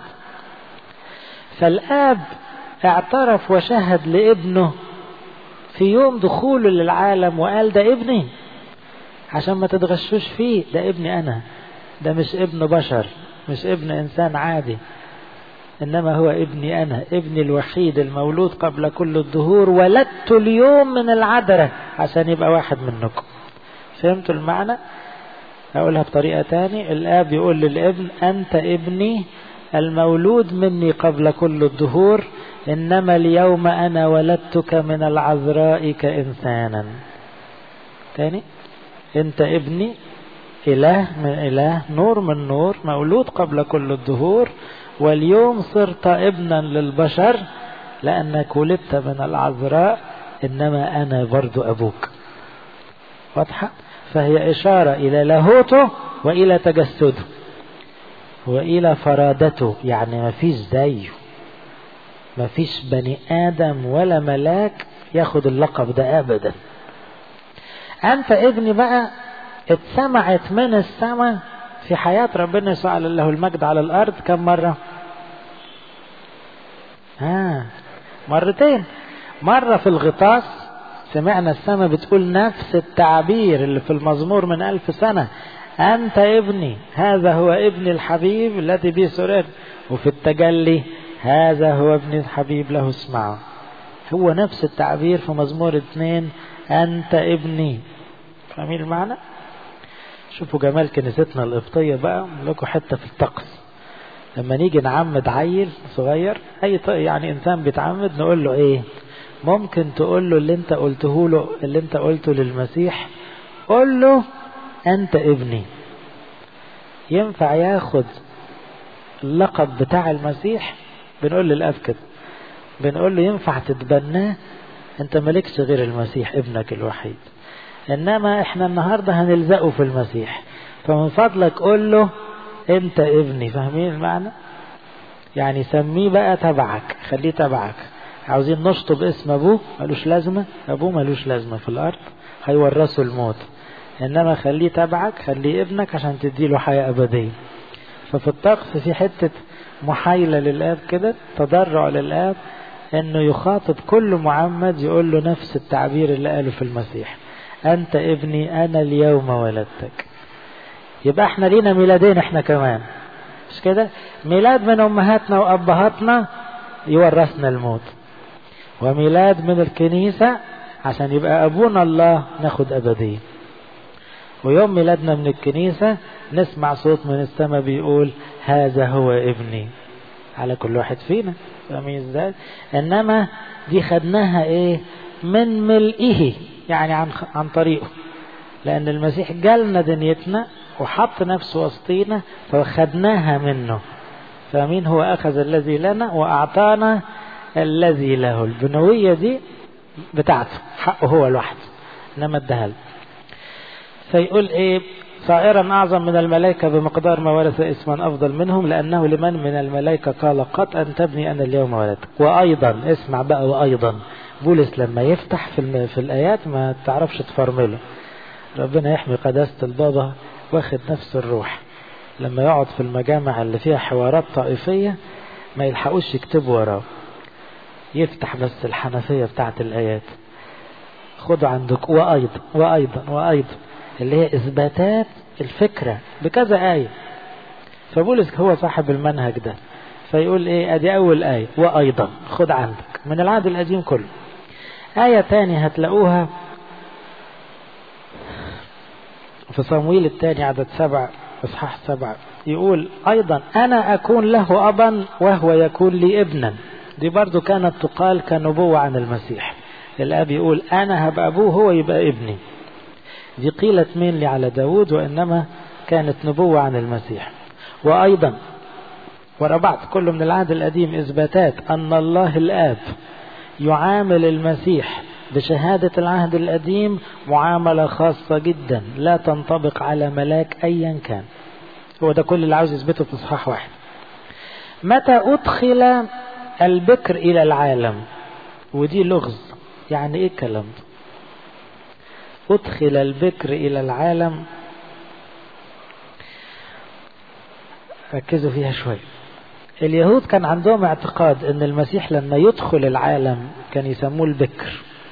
فالآب اعترف وشهد لابنه في يوم دخوله للعالم وقال ده ابني عشان ما تتغشوش فيه ده ابني أنا ده مش ابن بشر مش ابن إنسان عادي إنما هو ابني أنا ابني الوحيد المولود قبل كل الظهور ولدت اليوم من العذراء عشان يبقى واحد منكم فهمتوا المعنى أقولها بطريقة تاني الآب يقول للابن أنت ابني المولود مني قبل كل الظهور إنما اليوم أنا ولدتك من العذراء كإنسانا تاني أنت ابني إله من إله نور من نور مولود قبل كل الظهور واليوم صرت ابنا للبشر لأنك ولدت من العذراء إنما أنا برضو أبوك واضحة فهي إشارة إلى لاهوته وإلى تجسده وإلى فرادته يعني ما فيش زيه ما فيش بني آدم ولا ملاك ياخد اللقب ده أبدا أنت ابني بقى اتسمعت من السماء في حياة ربنا يسوع له المجد على الأرض كم مرة آه مرتين مرة في الغطاس سمعنا السماء بتقول نفس التعبير اللي في المزمور من ألف سنة أنت ابني هذا هو ابني الحبيب الذي به سررت وفي التجلي هذا هو ابني الحبيب له اسمعه هو نفس التعبير في مزمور اثنين أنت ابني فاهمين المعنى؟ شوفوا جمال كنيستنا القبطية بقى لكم حتة في الطقس لما نيجي نعمد عيل صغير أي يعني إنسان بيتعمد نقول له إيه ممكن تقول له اللي أنت قلته له اللي أنت قلته للمسيح قول له أنت ابني ينفع ياخد اللقب بتاع المسيح بنقول للأب كده بنقول له ينفع تتبناه أنت مالكش غير المسيح ابنك الوحيد إنما إحنا النهاردة هنلزقه في المسيح فمن فضلك قول له أنت ابني فاهمين المعنى يعني سميه بقى تبعك خليه تبعك عاوزين نشطب اسم أبوه ملوش لازمة أبوه ملوش لازمة في الأرض هيورثوا الموت إنما خليه تبعك خليه ابنك عشان تديله حياة أبدية ففي الطقس في حتة محايلة للآب كده تضرع للآب إنه يخاطب كل معمد يقول له نفس التعبير اللي قاله في المسيح أنت ابني أنا اليوم ولدتك يبقى احنا لينا ميلادين احنا كمان مش كده ميلاد من أمهاتنا وأبهاتنا يورثنا الموت وميلاد من الكنيسة عشان يبقى أبونا الله ناخد أبدية ويوم ميلادنا من الكنيسة نسمع صوت من السماء بيقول هذا هو ابني على كل واحد فينا فاهمين ازاي انما دي خدناها ايه من ملئه يعني عن عن طريقه لان المسيح جالنا دنيتنا وحط نفسه وسطينا فخدناها منه فمين هو اخذ الذي لنا واعطانا الذي له البنويه دي بتاعته حقه هو لوحده انما اداها فيقول ايه صائرا اعظم من الملائكه بمقدار ما ورث اسما افضل منهم لانه لمن من الملائكه قال قط ان تبني انا اليوم ولدت وايضا اسمع بقى وايضا بولس لما يفتح في, في الايات ما تعرفش تفرمله ربنا يحمي قداسه البابا واخد نفس الروح لما يقعد في المجامع اللي فيها حوارات طائفيه ما يلحقوش يكتبوا وراه يفتح بس الحنفيه بتاعت الايات خدوا عندك وايضا وايضا وايضا اللي هي اثباتات الفكره بكذا ايه فبولس هو صاحب المنهج ده فيقول ايه ادي اول ايه وايضا خد عندك من العهد القديم كله ايه تاني هتلاقوها في صمويل الثاني عدد سبع اصحاح سبعة يقول ايضا انا اكون له ابا وهو يكون لي ابنا دي برضو كانت تقال كنبوة عن المسيح الاب يقول انا هبقى ابوه هو يبقى ابني دي قيلت مين على داود وإنما كانت نبوة عن المسيح وأيضا ورا بعض كله من العهد القديم إثباتات أن الله الآب يعامل المسيح بشهادة العهد القديم معاملة خاصة جدا لا تنطبق على ملاك أيا كان هو ده كل اللي عاوز يثبته في إصحاح واحد متى أدخل البكر إلى العالم ودي لغز يعني إيه الكلام ده أدخل البكر إلى العالم ركزوا فيها شوي اليهود كان عندهم اعتقاد ان المسيح لما يدخل العالم كان يسموه البكر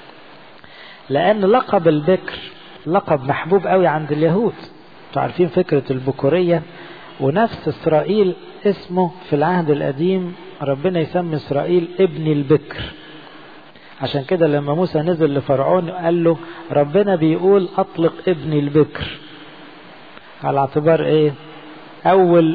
لان لقب البكر لقب محبوب قوي عند اليهود انتوا عارفين فكرة البكورية ونفس اسرائيل اسمه في العهد القديم ربنا يسمي اسرائيل ابن البكر عشان كده لما موسى نزل لفرعون قال له ربنا بيقول اطلق ابني البكر على اعتبار ايه اول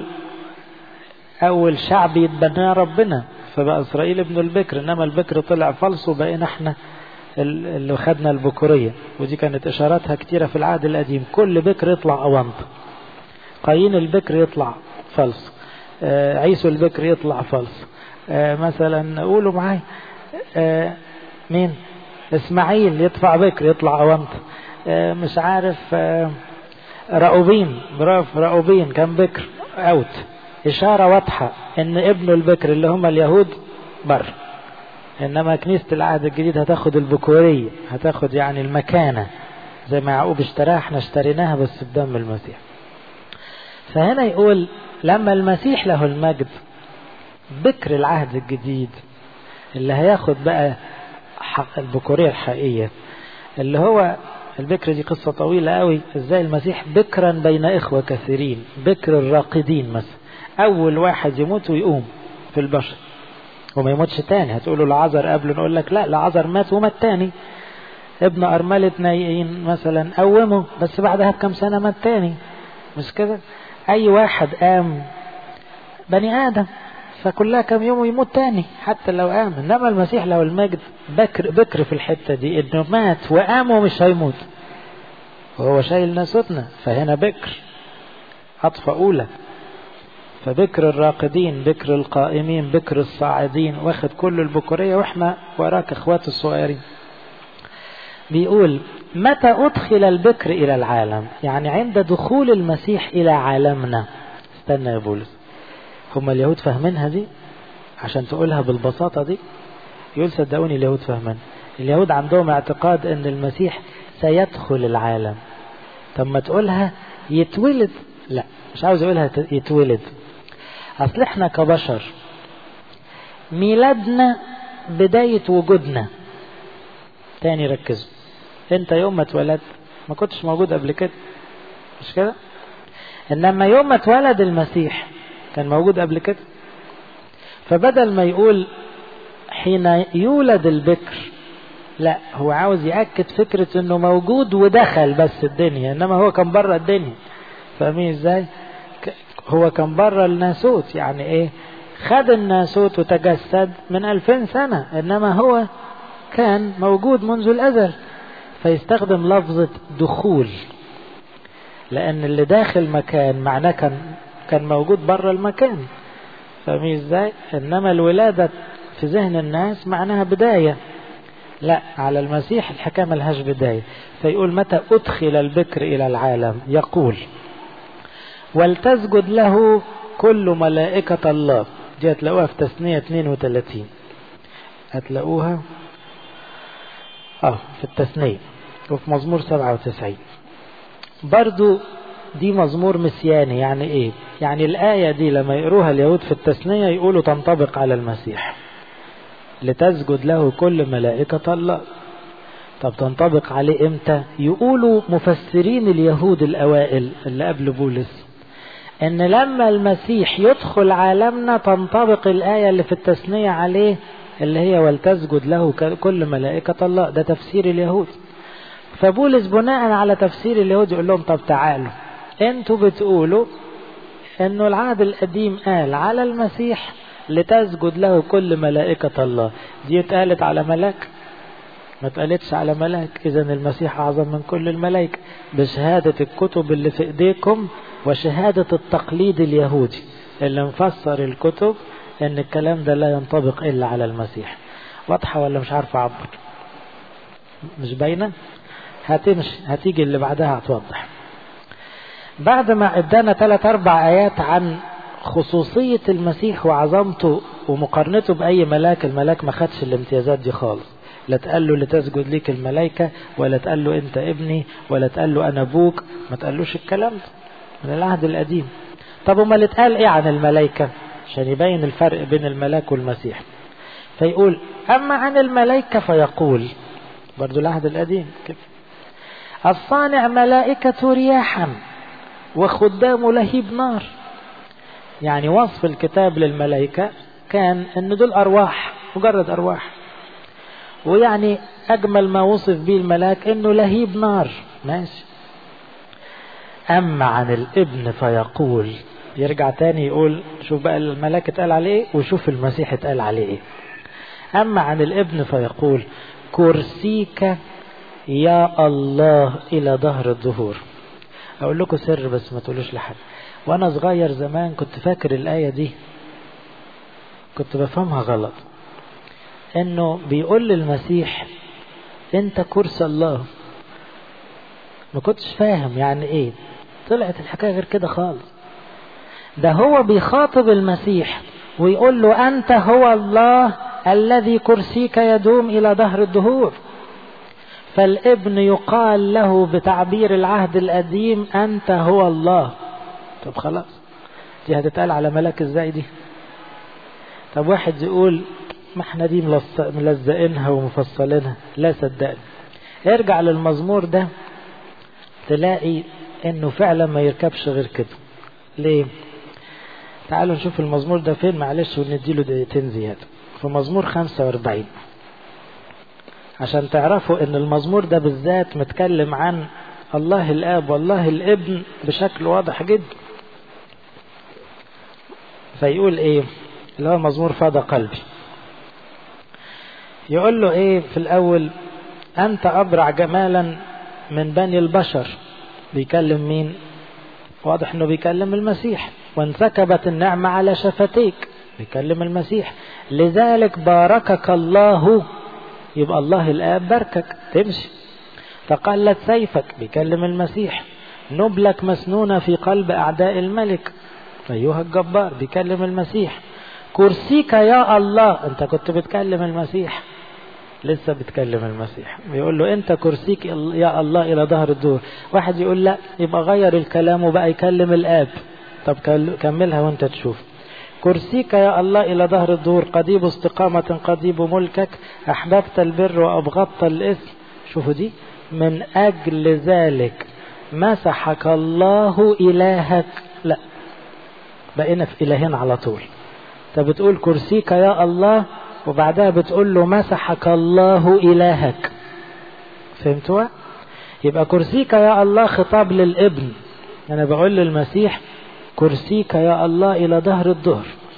اول شعب يتبناه ربنا فبقى اسرائيل ابن البكر انما البكر طلع فلس وبقينا احنا اللي خدنا البكورية ودي كانت اشاراتها كتيرة في العهد القديم كل بكر يطلع اونط قايين البكر يطلع فلس آه عيسو البكر يطلع فلس آه مثلا قولوا معايا آه مين اسماعيل يدفع بكر يطلع اونط آه مش عارف آه راؤوبين برافو راؤوبين كان بكر اوت اشاره واضحه ان ابنه البكر اللي هم اليهود بر انما كنيسه العهد الجديد هتاخد البكوريه هتاخد يعني المكانه زي ما يعقوب اشتراها احنا اشتريناها بس بدم المسيح فهنا يقول لما المسيح له المجد بكر العهد الجديد اللي هياخد بقى حق البكورية الحقيقية اللي هو البكر دي قصة طويلة قوي ازاي المسيح بكرا بين اخوة كثيرين بكر الراقدين مثلا اول واحد يموت ويقوم في البشر وما يموتش تاني هتقولوا لعذر قبل نقول لك لا لعذر مات ومات تاني ابن أرملة نايين مثلا قومه بس بعدها بكم سنة مات تاني مش كده أي واحد قام بني آدم فكلها كم يوم ويموت تاني حتى لو قام انما المسيح لو المجد بكر بكر في الحته دي انه مات وقام ومش هيموت وهو شايل ناسوتنا فهنا بكر عطفة أولى فبكر الراقدين بكر القائمين بكر الصاعدين واخد كل البكورية واحنا وراك اخوات الصغيرين بيقول متى أدخل البكر إلى العالم يعني عند دخول المسيح إلى عالمنا استنى يا بولس هم اليهود فاهمينها دي عشان تقولها بالبساطة دي يقول صدقوني اليهود فاهمين اليهود عندهم اعتقاد ان المسيح سيدخل العالم طب ما تقولها يتولد لا مش عاوز اقولها يتولد اصل احنا كبشر ميلادنا بداية وجودنا تاني ركزوا انت يوم ما اتولدت ما كنتش موجود قبل كده مش كده انما يوم ما اتولد المسيح كان موجود قبل كده فبدل ما يقول حين يولد البكر لا هو عاوز يأكد فكرة انه موجود ودخل بس الدنيا انما هو كان بره الدنيا فاهمين ازاي هو كان بره الناسوت يعني ايه خد الناسوت وتجسد من ألفين سنة إنما هو كان موجود منذ الأزل فيستخدم لفظة دخول لأن اللي داخل مكان معناه كان كان موجود بره المكان فاهمين ازاي؟ إنما الولادة في ذهن الناس معناها بداية لا على المسيح الحكاية ملهاش بداية فيقول متى أدخل البكر إلى العالم يقول ولتسجد له كل ملائكة الله دي هتلاقوها في تثنية 32 هتلاقوها اه في التثنية وفي مزمور 97 برضو دي مزمور مسياني يعني ايه يعني الآية دي لما يقروها اليهود في التثنية يقولوا تنطبق على المسيح لتسجد له كل ملائكة الله طب تنطبق عليه امتى يقولوا مفسرين اليهود الأوائل اللي قبل بولس ان لما المسيح يدخل عالمنا تنطبق الآية اللي في التثنية عليه اللي هي ولتسجد له كل ملائكة الله ده تفسير اليهود فبولس بناء على تفسير اليهود يقول لهم طب تعالوا انتوا بتقولوا انه العهد القديم قال على المسيح لتسجد له كل ملائكة الله دي اتقالت على ملاك ما اتقالتش على ملاك اذا المسيح اعظم من كل الملائكة بشهادة الكتب اللي في ايديكم وشهادة التقليد اليهودي اللي مفسر الكتب ان الكلام ده لا ينطبق الا على المسيح واضحة ولا مش عارف اعبر مش باينة هتمشي هتيجي اللي بعدها هتوضح بعد ما ادانا ثلاث اربع ايات عن خصوصية المسيح وعظمته ومقارنته بأي ملاك الملاك ما خدش الامتيازات دي خالص لا تقال له لتسجد ليك الملائكة ولا تقال له انت ابني ولا تقال له انا ابوك ما تقالوش الكلام ده من العهد القديم طب امال اتقال ايه عن الملائكة عشان يبين الفرق بين الملاك والمسيح فيقول اما عن الملائكة فيقول برضو العهد القديم كده الصانع ملائكة رياحا وخدام لهيب نار يعني وصف الكتاب للملائكة كان ان دول ارواح مجرد ارواح ويعني اجمل ما وصف به الملاك انه لهيب نار ماشي اما عن الابن فيقول يرجع تاني يقول شوف بقى الملاك اتقال عليه وشوف المسيح اتقال عليه ايه اما عن الابن فيقول كرسيك يا الله الى ظهر الظهور اقول لكم سر بس ما تقولوش لحد وانا صغير زمان كنت فاكر الايه دي كنت بفهمها غلط انه بيقول للمسيح انت كرسي الله ما كنتش فاهم يعني ايه طلعت الحكايه غير كده خالص ده هو بيخاطب المسيح ويقول له انت هو الله الذي كرسيك يدوم الى ظهر الدهور فالابن يقال له بتعبير العهد القديم انت هو الله طب خلاص دي هتتقال على ملاك ازاي دي طب واحد يقول ما احنا دي ملزقينها ومفصلينها لا صدقني ارجع للمزمور ده تلاقي انه فعلا ما يركبش غير كده ليه تعالوا نشوف المزمور ده فين معلش ونديله دقيقتين زيادة في مزمور 45 عشان تعرفوا ان المزمور ده بالذات متكلم عن الله الاب والله الابن بشكل واضح جدا فيقول ايه اللي هو مزمور فاض قلبي يقول له ايه في الاول انت ابرع جمالا من بني البشر بيكلم مين واضح انه بيكلم المسيح وانسكبت النعمة على شفتيك بيكلم المسيح لذلك باركك الله يبقى الله الآب باركك تمشي تقلت سيفك بيكلم المسيح نبلك مسنونة في قلب أعداء الملك أيها الجبار بيكلم المسيح كرسيك يا الله أنت كنت بتكلم المسيح لسه بتكلم المسيح بيقول له انت كرسيك يا الله الى ظهر الدور واحد يقول لا يبقى غير الكلام وبقى يكلم الاب طب كملها وانت تشوف كرسيك يا الله إلى ظهر الدور قضيب استقامة قضيب ملكك أحببت البر وأبغضت الإثم شوفوا دي من أجل ذلك مسحك الله إلهك لا بقينا في إلهين على طول انت بتقول كرسيك يا الله وبعدها بتقول له مسحك الله إلهك فهمتوا يبقى كرسيك يا الله خطاب للابن أنا بقول للمسيح كرسيك يا الله إلى ظهر الظهر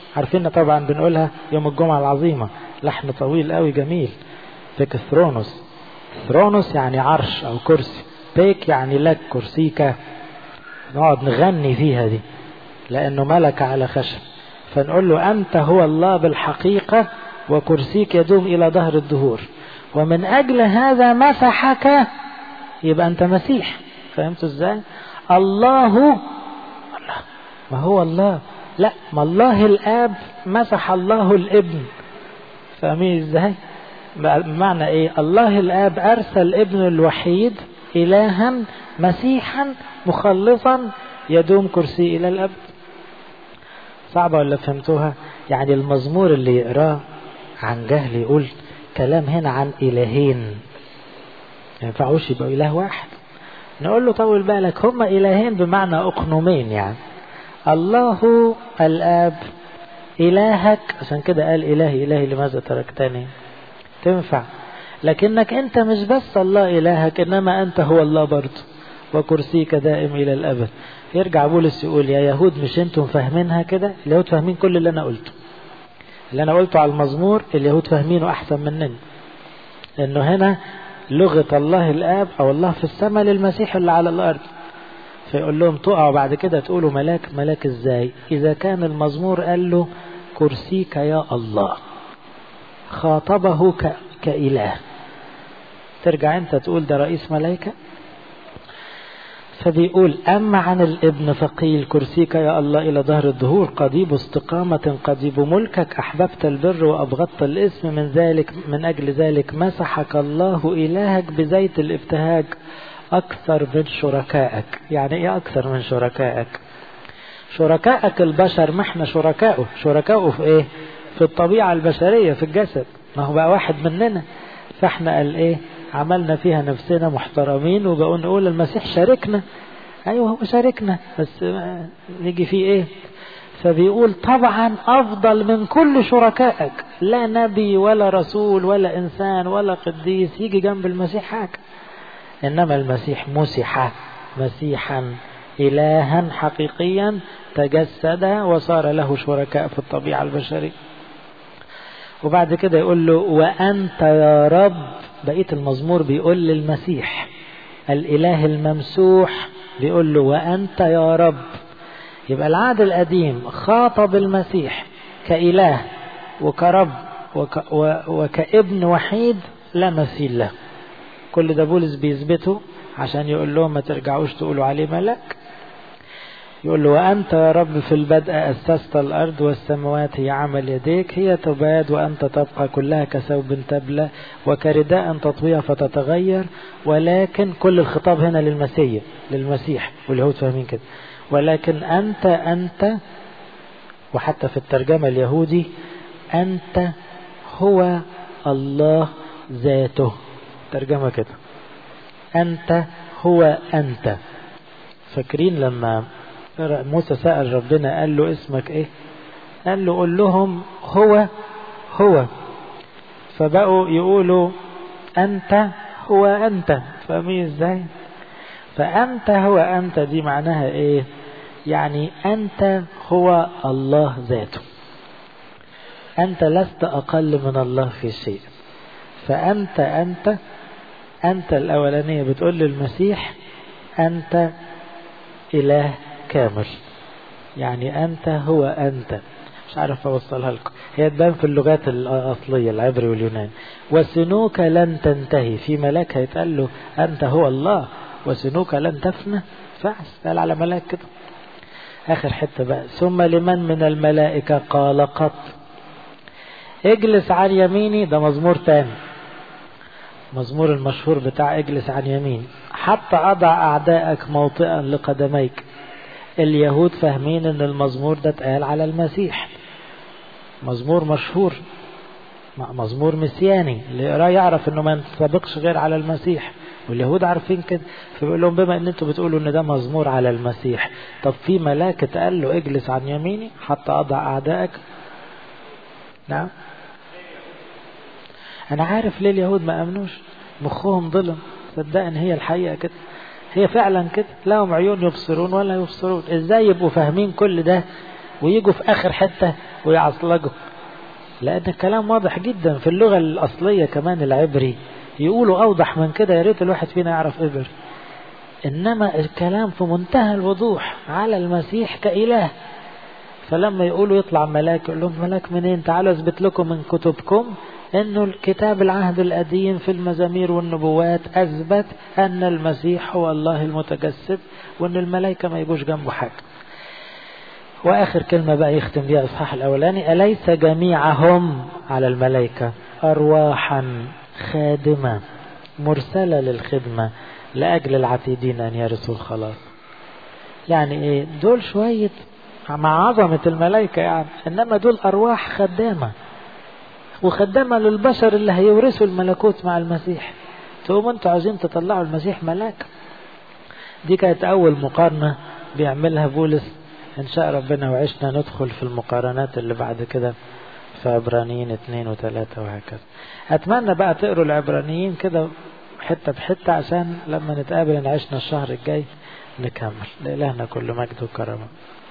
عارفين طبعا بنقولها يوم الجمعة العظيمة لحن طويل قوي جميل بيك ثرونوس ثرونوس يعني عرش أو كرسي بيك يعني لك كرسيك نقعد نغني فيها دي لأنه ملك على خشب فنقول له أنت هو الله بالحقيقة وكرسيك يدوم إلى ظهر الدهور ومن أجل هذا مسحك يبقى أنت مسيح فهمتوا إزاي الله الله ما هو الله لا ما الله الآب مسح الله الابن فاهمين إزاي بمعنى إيه الله الآب أرسل الابن الوحيد إلها مسيحا مخلصا يدوم كرسي إلى الأبد صعبة ولا فهمتوها يعني المزمور اللي يقراه عن جهل يقول كلام هنا عن إلهين ما ينفعوش يبقوا إله واحد نقول له طول بالك هما إلهين بمعنى أقنومين يعني الله الآب إلهك عشان كده قال إلهي إلهي لماذا تركتني تنفع لكنك أنت مش بس الله إلهك إنما أنت هو الله برضه وكرسيك دائم إلى الأبد يرجع بولس يقول يا يهود مش انتم فاهمينها كده اليهود فاهمين كل اللي أنا قلته اللي أنا قلته على المزمور اليهود فاهمينه أحسن مننا لأنه هنا لغة الله الآب أو الله في السماء للمسيح اللي على الأرض فيقول لهم تقعوا بعد كده تقولوا ملاك ملاك ازاي إذا كان المزمور قال له كرسيك يا الله خاطبه ك... كإله ترجع انت تقول ده رئيس ملائكة فبيقول أما عن الابن فقيل كرسيك يا الله إلى ظهر الدهور قضيب استقامة قضيب ملكك أحببت البر وأبغضت الاسم من ذلك من أجل ذلك مسحك الله إلهك بزيت الابتهاج أكثر من شركائك يعني إيه أكثر من شركائك شركائك البشر ما احنا شركائه شركائه في إيه في الطبيعة البشرية في الجسد ما هو بقى واحد مننا فاحنا قال إيه عملنا فيها نفسنا محترمين وبقول نقول المسيح شاركنا ايوه هو شاركنا بس نيجي فيه ايه فبيقول طبعا افضل من كل شركائك لا نبي ولا رسول ولا انسان ولا قديس يجي جنب المسيح حاجه انما المسيح مسح مسيحا الها حقيقيا تجسد وصار له شركاء في الطبيعه البشريه وبعد كده يقول له وانت يا رب بقية المزمور بيقول للمسيح الإله الممسوح بيقول له وأنت يا رب يبقى العهد القديم خاطب المسيح كإله وكرب وك وكابن وحيد لا مثيل له كل ده بولس بيثبته عشان يقول لهم ما ترجعوش تقولوا عليه ملك يقول له وأنت يا رب في البدء أسست الأرض والسماوات هي عمل يديك هي تباد وأنت تبقى كلها كثوب تبلى وكرداء تطويها فتتغير ولكن كل الخطاب هنا للمسيح للمسيح واليهود فاهمين كده ولكن أنت أنت وحتى في الترجمة اليهودي أنت هو الله ذاته ترجمة كده أنت هو أنت فاكرين لما موسى سأل ربنا قال له اسمك ايه قال له قول لهم هو هو فبقوا يقولوا أنت هو أنت فاهمين ازاي فأنت هو أنت دي معناها ايه يعني أنت هو الله ذاته أنت لست أقل من الله في شيء فأنت أنت أنت الأولانية بتقول للمسيح أنت إله كامل يعني أنت هو أنت مش عارف أوصلها لكم هي تبان في اللغات الأصلية العبري واليوناني وسنوك لن تنتهي في ملاك هيتقال له أنت هو الله وسنوك لن تفنى فعس قال على ملاك كده آخر حتة بقى ثم لمن من الملائكة قال قط اجلس عن يميني ده مزمور تاني مزمور المشهور بتاع اجلس عن يمين حتى أضع أعدائك موطئا لقدميك اليهود فاهمين ان المزمور ده اتقال على المسيح مزمور مشهور مزمور مسياني اللي يقراه يعرف انه ما ينطبقش غير على المسيح واليهود عارفين كده فبيقول لهم بما ان انتوا بتقولوا ان ده مزمور على المسيح طب في ملاك اتقال له اجلس عن يميني حتى اضع اعدائك نعم انا عارف ليه اليهود ما امنوش مخهم ظلم صدقني هي الحقيقه كده هي فعلا كده لهم عيون يبصرون ولا يبصرون ازاي يبقوا فاهمين كل ده ويجوا في آخر حتة ويعصلجوا لأن الكلام واضح جدا في اللغة الأصلية كمان العبري يقولوا أوضح من كده يا ريت الواحد فينا يعرف عبري إنما الكلام في منتهى الوضوح على المسيح كإله فلما يقولوا يطلع ملاك يقول لهم ملاك منين تعالوا اثبت لكم من كتبكم انه الكتاب العهد القديم في المزامير والنبوات اثبت ان المسيح هو الله المتجسد وان الملائكه ما يجوش جنبه حاجه واخر كلمه بقى يختم بيها الاصحاح الاولاني اليس جميعهم على الملائكه ارواحا خادمه مرسله للخدمه لاجل العتيدين ان يرثوا الخلاص يعني ايه دول شويه مع عظمة الملائكة يعني إنما دول أرواح خدامة وخدامة للبشر اللي هيورثوا الملكوت مع المسيح تقوم انتوا عايزين تطلعوا المسيح ملاك دي كانت أول مقارنة بيعملها بولس إن شاء ربنا وعشنا ندخل في المقارنات اللي بعد كده في عبرانيين اثنين وثلاثة وهكذا أتمنى بقى تقروا العبرانيين كده حتة بحتة عشان لما نتقابل إن عشنا الشهر الجاي نكمل لإلهنا كل مجد وكرامة